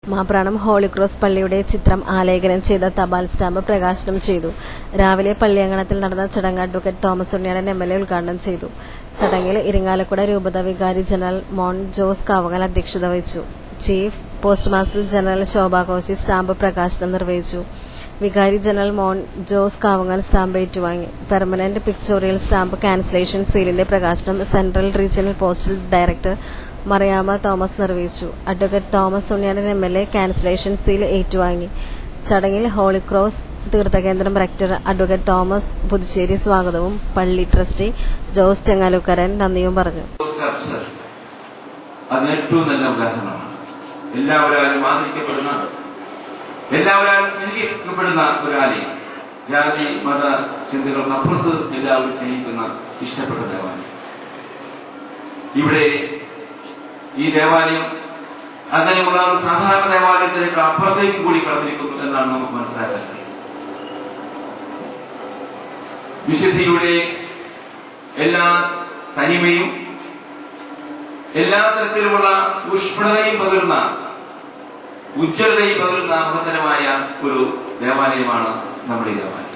Mapranam Holy Cross പള്ളിയുടെ ചിത്രം ആലേഖനം ചെയ്ത തപാൽ സ്റ്റാമ്പ് പ്രകാശനം ചെയ്തു രാവിലെ പള്ളിയങ്കണത്തിൽ നടന്ന ചടങ്ങ് advocate Thomas Unniyadan M L A ഉദ്ഘാടനം ചെയ്തു ചടങ്ങിൽ ഇരിങ്ങാലക്കുട രൂപത വികാരി ജനറൽ മോൺ ജോസ് കാവങ്ങൽ അധ്യക്ഷത വഹിച്ചു chief post master general Shobha Koshy stamp പ്രകാശനം നിർവഹിച്ചു വികാരി general Mon Jose Kavangal stamp ഏറ്റുവാങ്ങി പെർമനന്റ് പിക്ചോറിയൽ സ്റ്റാമ്പ് ക്യാൻസലേഷൻ സീലിന്റെ പ്രകാശനം central regional postal director Mariamma Thomas നിർവഹിച്ചു advocate Thomas Unniyadan M L A cancellation seal ഏറ്റുവാങ്ങി ചടങ്ങിൽ ഹോളിക്രോസ് തീർത്ഥകേന്ദ്രം റെക്ടർ അഡ്വക്കേറ്റ് തോമസ് പുതുശ്ശേരി സ്വാഗതവും പള്ളി ട്രസ്റ്റി ജോസ് ചെങ്ങാലുക്കരൻ നന്ദിയും പറഞ്ഞു സ്ട്രക്ചർ അതിന് ഏറ്റവും നല്ല ഉദാഹരണമാണ് എല്ലാവരും ആദരിക്കപ്പെടുന്ന എല്ലാവരും സ്നേഹിക്കപ്പെടുന്ന ഒരു ആലയം ജാതി മത ചിന്തകൾക്ക് അപ്പുറത്ത് എല്ലാവരും സ്നേഹിക്കുന്ന ഇഷ്ടപ്പെട്ട ദേവാലയം ഇവിടെ ഈ ദേവാലയം അങ്ങനെയുള്ള ഒരു സാധാരണ ദേവാലയത്തിലേക്ക് അപ്പുറത്തേക്ക് കൂടി കടന്നിരിക്കുന്നു എന്നാണ് നമുക്ക് മനസ്സിലാക്കാൻ കഴിയുന്നത് വിശുദ്ധിയുടെ എല്ലാ തനിമയും എല്ലാ തരത്തിലുമുള്ള ഊഷ്മളതയും പകരുന്ന ഉജ്ജ്വലതയും പകരുന്ന മഹത്തരമായ ഒരു ദേവാലയമാണ് നമ്മുടെ ഈ ദേവാലയം